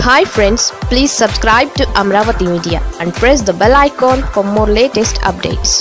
hi friends please subscribe to Amaravati media and press the bell icon for more latest updates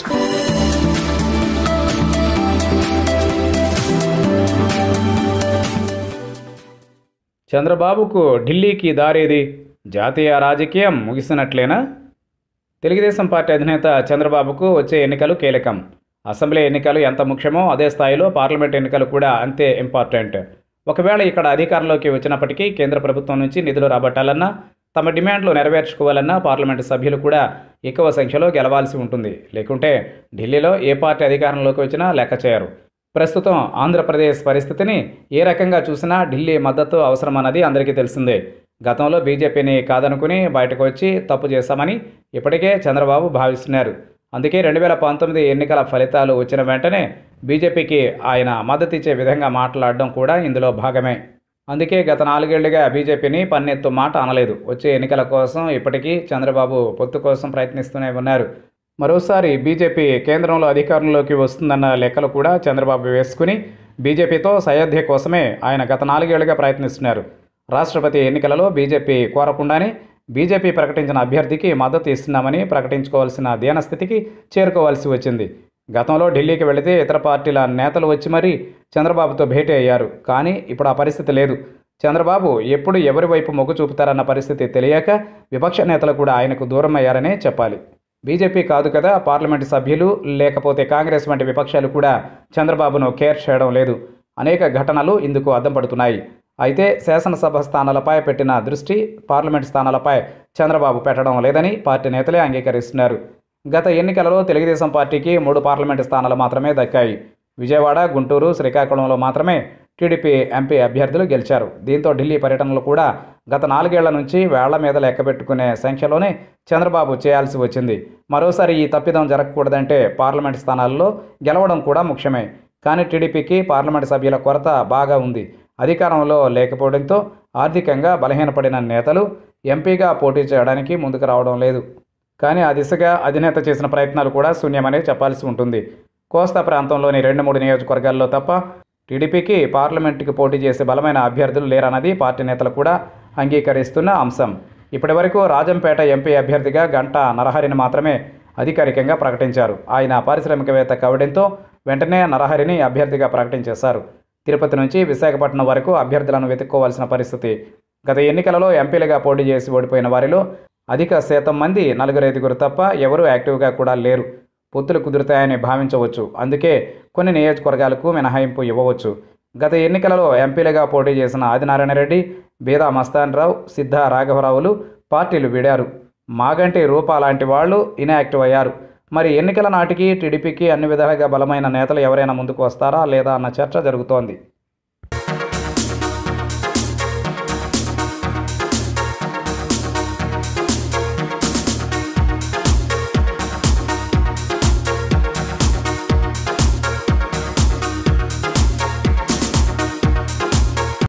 చంద్రబాబుకు ఢిల్లీకి దారేది జాతీయ రాజకీయం ముగిసినట్లేనా తెలుగుదేశం పార్టీ అధినేత చంద్రబాబుకు వచ్చే ఎన్నికలు కీలకం అసెంబ్లీ ఎన్నికలు ఎంత ముఖ్యమో అదే స్థాయిలో పార్లమెంట్ ఎన్నికలు కూడా అంతే ఇంపార్టెంట్ ఒకవేళ ఇక్కడ అధికారంలోకి వచ్చినప్పటికీ కేంద్ర ప్రభుత్వం నుంచి నిధులు రాబట్టాలన్నా తమ డిమాండ్లు నెరవేర్చుకోవాలన్నా పార్లమెంటు సభ్యులు కూడా ఎక్కువ సంఖ్యలో గెలవాల్సి ఉంటుంది లేకుంటే ఢిల్లీలో ఏ పార్టీ అధికారంలోకి వచ్చినా లెక్క చేయరు ప్రస్తుతం ఆంధ్రప్రదేశ్ పరిస్థితిని ఏ రకంగా చూసినా ఢిల్లీ మద్దతు అవసరమన్నది అందరికీ తెలిసిందే గతంలో బీజేపీని కాదనుకుని బయటకు వచ్చి తప్పు చేశామని ఇప్పటికే చంద్రబాబు భావిస్తున్నారు అందుకే రెండు వేల పంతొమ్మిది ఎన్నికల ఫలితాలు వచ్చిన వెంటనే బీజేపీకి ఆయన మద్దతు ఇచ్చే విధంగా మాట్లాడడం కూడా ఇందులో భాగమే అందుకే గత నాలుగేళ్లుగా బీజేపీని పన్నెత్తు మాట అనలేదు వచ్చే ఎన్నికల కోసం ఇప్పటికీ చంద్రబాబు పొత్తు కోసం ప్రయత్నిస్తూనే ఉన్నారు మరోసారి బీజేపీ కేంద్రంలో అధికారంలోకి వస్తుందన్న లెక్కలు కూడా చంద్రబాబు వేసుకుని బీజేపీతో సయోధ్య కోసమే ఆయన గత నాలుగేళ్లుగా ప్రయత్నిస్తున్నారు రాష్ట్రపతి ఎన్నికలలో బీజేపీ కోరకుండానే బీజేపీ ప్రకటించిన అభ్యర్థికి మద్దతు ఇస్తున్నామని ప్రకటించుకోవాల్సిన దీనస్థితికి చేరుకోవాల్సి వచ్చింది గతంలో ఢిల్లీకి వెళితే ఇతర పార్టీల నేతలు వచ్చి మరీ చంద్రబాబుతో భేటీ అయ్యారు కానీ ఇప్పుడు ఆ పరిస్థితి లేదు చంద్రబాబు ఎప్పుడు ఎవరి వైపు మొగ్గు చూపుతారన్న పరిస్థితి తెలియక విపక్ష నేతలు కూడా ఆయనకు దూరం అయ్యారనే చెప్పాలి బీజేపీ కాదు కదా పార్లమెంటు సభ్యులు లేకపోతే కాంగ్రెస్ వంటి విపక్షాలు కూడా చంద్రబాబును కేర్ చేయడం లేదు అనేక ఘటనలు ఇందుకు అద్దం పడుతున్నాయి అయితే శాసనసభ స్థానాలపై పెట్టిన దృష్టి పార్లమెంట్ స్థానాలపై చంద్రబాబు పెట్టడం లేదని పార్టీ నేతలే అంగీకరిస్తున్నారు గత ఎన్నికలలో తెలుగుదేశం పార్టీకి మూడు పార్లమెంటు స్థానాలు మాత్రమే దక్కాయి విజయవాడ గుంటూరు శ్రీకాకుళంలో మాత్రమే టీడీపీ ఎంపీ అభ్యర్థులు గెలిచారు దీంతో ఢిల్లీ పర్యటనలు కూడా గత నాలుగేళ్ల నుంచి వేళ్ల మీద లెక్కబెట్టుకునే సంఖ్యలోనే చంద్రబాబు చేయాల్సి వచ్చింది మరోసారి ఈ తప్పిదం జరగకూడదంటే పార్లమెంట్ స్థానాల్లో గెలవడం కూడా ముఖ్యమే కానీ టీడీపీకి పార్లమెంట్ సభ్యుల కొరత బాగా ఉంది అధికారంలో లేకపోవడంతో ఆర్థికంగా బలహీనపడిన నేతలు ఎంపీగా పోటీ చేయడానికి ముందుకు రావడం లేదు కానీ ఆ దిశగా అధినేత చేసిన ప్రయత్నాలు కూడా శూన్యమనే చెప్పాల్సి ఉంటుంది కోస్తా ప్రాంతంలోని రెండు మూడు నియోజకవర్గాల్లో తప్ప టీడీపీకి పార్లమెంటుకి పోటీ చేసే బలమైన అభ్యర్థులు లేరన్నది పార్టీ నేతలు కూడా అంగీకరిస్తున్న అంశం ఇప్పటి వరకు రాజంపేట ఎంపీ అభ్యర్థిగా గంటా నరహరిని మాత్రమే అధికారికంగా ప్రకటించారు ఆయన పారిశ్రామికవేత్త కావడంతో వెంటనే నరహరిని అభ్యర్థిగా ప్రకటించేశారు తిరుపతి నుంచి విశాఖపట్నం వరకు అభ్యర్థులను వెతుక్కోవాల్సిన పరిస్థితి గత ఎన్నికలలో ఎంపీలుగా పోటీ చేసి ఓడిపోయిన వారిలో అధిక శాతం మంది నలుగురు ఐదుగురు తప్ప ఎవరూ యాక్టివ్గా కూడా లేరు పొత్తులు కుదురుతాయని భావించవచ్చు అందుకే కొన్ని నియోజకవర్గాలకు మినహాయింపు ఇవ్వవచ్చు గత ఎన్నికలలో ఎంపీలుగా పోటీ చేసిన ఆదినారాయణ రెడ్డి బీదా మస్తాన్ రావు సిద్ధ రాఘవరావులు పార్టీలు వీడారు మాగంటి రూపా లాంటి వాళ్ళు ఇన్యాక్టివ్ అయ్యారు మరి ఎన్నికల నాటికి టీడీపీకి అన్ని విధాలుగా బలమైన నేతలు ఎవరైనా ముందుకు వస్తారా లేదా అన్న చర్చ జరుగుతోంది